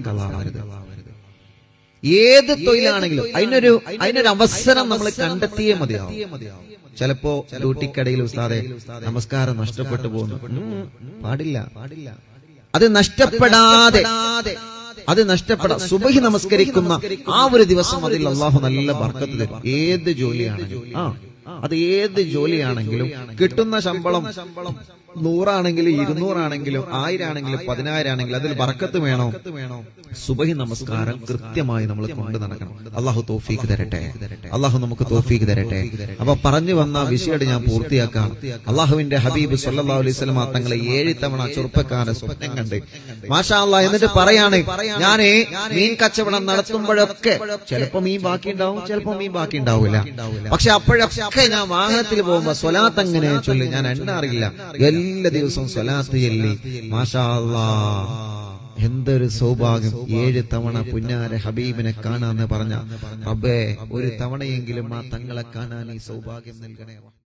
കളാവരുത് ഏത് തൊഴിലാണെങ്കിലും അതിനൊരു അതിനൊരു അവസരം നമ്മൾ കണ്ടെത്തിയേ മതിയാവും ചിലപ്പോ ഡ്യൂട്ടിക്കടയിൽ ഉസ്താദെ നമസ്കാരം നഷ്ടപ്പെട്ടു പോകുന്നു ഉം, പാടില്ല അത് നഷ്ടപ്പെടാതെ അത് നഷ്ടപ്പെടാ സുബഹി നമസ്കരിക്കുന്ന ആ ഒരു ദിവസം അതിൽ അള്ളാഹു നല്ല ബർക്കത്ത് തരും ഏത് ജോലിയാണെങ്കിലും ആ അത് ഏത് ജോലിയാണെങ്കിലും കിട്ടുന്ന ശമ്പളം നൂറാണെങ്കിലും ഇരുന്നൂറാണെങ്കിലും ആയിരാണെങ്കിലും പതിനായിരാണെങ്കിലും അതിൽ ബർക്കത്ത് വേണോ സുബഹി നമസ്കാരം കൃത്യമായി നമ്മൾ കൊണ്ടു നടക്കണം അള്ളാഹു തോഫീക്ക് തരട്ടെ അള്ളാഹു നമുക്ക് തോഫീക്ക് തരട്ടെ അപ്പൊ പറഞ്ഞു വന്ന വിഷയം ഞാൻ പൂർത്തിയാക്കാം അള്ളാഹുവിന്റെ ഹബീബ് സല്ലാ അലൈഹി സ്വലമ തങ്ങളെ ഏഴ് തവണ ചെറുപ്പക്കാരെ സ്വപ്നം കണ്ട് മാഷാ അള്ളാ എന്നിട്ട് പറയാണ് ഞാനേ മീൻ കച്ചവടം നടത്തുമ്പോഴൊക്കെ ചിലപ്പോ മീൻ ബാക്കി ഉണ്ടാവും ചിലപ്പോ മീൻ ബാക്കി ഉണ്ടാവില്ല പക്ഷെ അപ്പോഴൊക്കെ ഞാൻ വാഹനത്തിൽ പോകുമ്പോ സ്വലാത്ത് അങ്ങനെ ചൊല്ലി ഞാൻ എണ്ണാറില്ല എല്ലാ ദിവസവും സ്വലാത്ത് ചൊല്ലി മാഷാ അള്ളാ എന്തൊരു സൗഭാഗ്യം ഏഴ് തവണ പുന്നാര ഹബീബിനെ കാണാന്ന് പറഞ്ഞ റബ്ബേ ഒരു തവണയെങ്കിലും ആ തങ്ങളെ കാണാൻ ഈ സൗഭാഗ്യം നൽകണേ